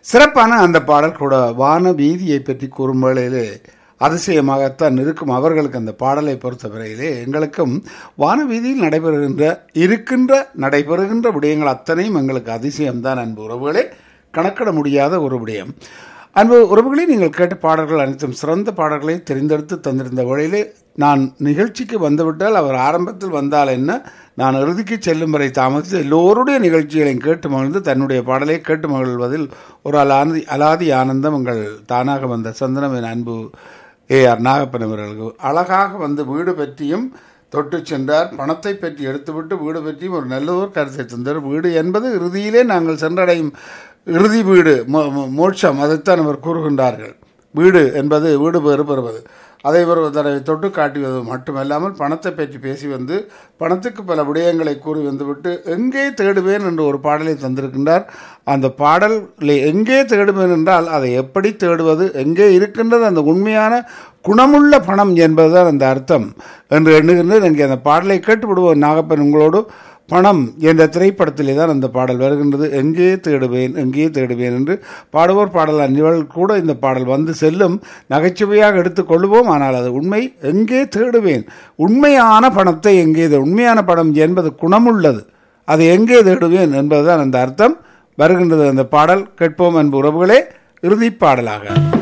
சிறப்பான அந்த பாடல் கூட வான வீதியை பற்றி கூறும் வேளையிலே அதிசயமாகத்தான் இருக்கும் அவர்களுக்கு அந்த பாடலை பொறுத்தவரையிலே எங்களுக்கும் வான வீதியில் நடைபெறுகின்ற இருக்கின்ற நடைபெறுகின்ற விடயங்கள் அத்தனையும் எங்களுக்கு அதிசயம்தான் அன்பு உறவுகளே கணக்கிட முடியாத ஒரு விடயம் அன்பு உறவுகளே நீங்கள் கேட்ட பாடல்கள் அனைத்தும் சிறந்த பாடல்களை தெரிந்தெடுத்து தந்திருந்த வழியிலே நான் நிகழ்ச்சிக்கு வந்துவிட்டால் அவர் ஆரம்பத்தில் வந்தால் என்ன நான் இறுதிக்கு செல்லும் வரை தாமதித்து எல்லோருடைய நிகழ்ச்சிகளையும் கேட்டு மகிழ்ந்து தன்னுடைய பாடலை கேட்டு மகிழ்வதில் ஒரு அலாதி அலாதி ஆனந்தம் உங்கள் தானாக வந்த சந்தனமின் அன்பு ஏ ஆர் நாகப்பன் அவர்களுக்கு அழகாக வந்து வீடு பற்றியும் தொட்டு சென்றார் பணத்தை பற்றி எடுத்துவிட்டு வீடு பற்றியும் ஒரு நல்ல ஒரு கருத்தை தந்தார் வீடு என்பது இறுதியிலே நாங்கள் சென்றடையும் இறுதி வீடு மோ- மோ- மோட்சம் அதைத்தான் அவர் கூறுகின்றார்கள் வீடு என்பது வீடு பேறு பெறுவது அதை ஒரு தடவை தொட்டு காட்டுவது மட்டுமல்லாமல் பணத்தை பற்றி பேசி வந்து பணத்துக்கு பல விடயங்களை கூறி வந்துவிட்டு எங்கே தேடுவேன் என்று ஒரு பாடலை தந்திருக்கின்றார் அந்த பாடலை எங்கே தேடுவேன் என்றால் அதை எப்படி தேடுவது எங்கே இருக்கின்றது அந்த உண்மையான குணமுள்ள பணம் என்பதுதான் அந்த அர்த்தம் என்று எண்ணுகின்றது இங்கே அந்த பாடலை கேட்டு விடுவோம் நாகப்பன் உங்களோடு பணம் என்ற திரைப்படத்திலே தான் அந்த பாடல் வருகின்றது எங்கே தேடுவேன் எங்கே தேடுவேன் என்று பாடுவோர் பாடல் அந்நிவள் கூட இந்த பாடல் வந்து செல்லும் நகைச்சுவையாக எடுத்துக்கொள்வோம் ஆனால் அது உண்மை எங்கே தேடுவேன் உண்மையான பணத்தை எங்கே தே- உண்மையான பணம் என்பது குணமுள்ளது அது எங்கே தேடுவேன் என்பதுதான் அந்த அர்த்தம் வருகின்றது அந்த பாடல் கேட்போம் அன்பு உறவுகளே இறுதிப் பாடலாக